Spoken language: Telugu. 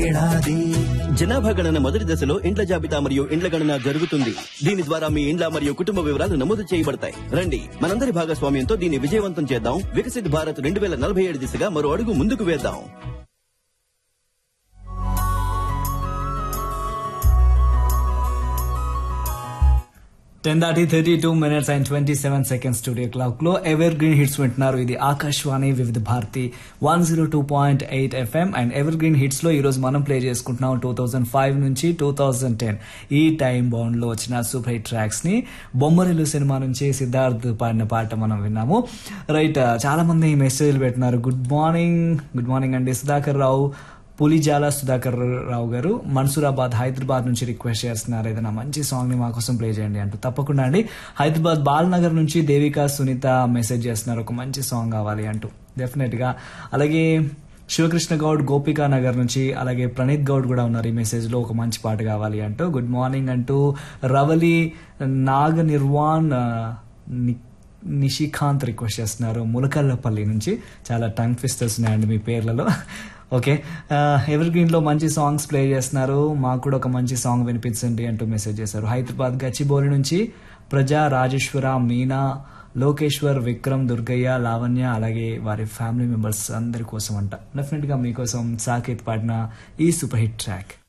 ఏడాది జనాభా గణన మొదటి దశలో ఇండ్ల జాబితా మరియు ఇండ్ల గణన జరుగుతుంది దీని ద్వారా మీ ఇండ్ల మరియు కుటుంబ వివరాలు నమోదు చేయబడతాయి రండి మనందరి భాగస్వామ్యంతో దీన్ని విజయవంతం చేద్దాం వికసిత్ భారత్ రెండు వేల నలభై ఏడు దిశగా మరో అడుగు ముందుకు వేద్దాం టెన్ దాటి thirty two minutes and twenty seven second studio clock లో ఎవర్ గ్రీన్ హిట్స్ వింటున్నారు ఇది Akashvani Vividh Bharati one zero two point eight FM and evergreen hits లో ఈ రోజు మనం ప్లే చేసుకుంటున్నాం టూ థౌజండ్ ఫైవ్ నుంచి టూ థౌజండ్ టెన్ ఈ టైం బౌండ్ లో వచ్చిన సూపర్ హిట్ ట్రాక్స్ ని బొమ్మరిల్లు సినిమా నుంచి సిద్ధార్థ్ పాడిన పాట మనం విన్నాము రైట్ చాలా మంది మెసేజ్లు పెట్టినారు గుడ్ మార్నింగ్ గుడ్ మార్నింగ్ అండి సుధాకర్ రావు పులిజాల సుధాకర్ రావు గారు మన్సూరాబాద్ హైదరాబాద్ నుంచి రిక్వెస్ట్ చేస్తున్నారు ఏదైనా మంచి సాంగ్ ని మా కోసం ప్లే చేయండి అంటూ తప్పకుండా అండి హైదరాబాద్ బాలనగర్ నుంచి దేవిక సునీత మెసేజ్ చేస్తున్నారు ఒక మంచి సాంగ్ కావాలి అంటూ డెఫినెట్ గా అలాగే శివకృష్ణ గౌడ్ గోపికా నగర్ నుంచి అలాగే ప్రణీత్ గౌడ్ కూడా ఉన్నారు ఈ మెసేజ్ లో ఒక మంచి పాట కావాలి అంటూ గుడ్ మార్నింగ్ అంటూ రవలి నాగ నిర్వాణ్ ఆ, ని- నిషికాంత్ రిక్వెస్ట్ చేస్తున్నారు ములకల్లపల్లి నుంచి చాలా టంగ్ ట్విస్టర్స్ ఉన్నాయండి మీ పేర్లలో ఓకే ఎవర్ గ్రీన్ లో మంచి సాంగ్స్ ప్లే చేస్తున్నారు మాకు కూడా ఒక మంచి సాంగ్ వినిపించండి అంటూ మెసేజ్ చేశారు హైదరాబాద్ గచ్చిబౌలి నుంచి ప్రజా రాజేశ్వర మీనా లోకేశ్వర్ విక్రమ్ దుర్గయ్య లావణ్య అలాగే వారి ఫ్యామిలీ మెంబర్స్ అందరి కోసం అంట డెఫినెట్ గా మీకోసం సాకేత్ పాడిన ఈ సూపర్ హిట్ ట్రాక్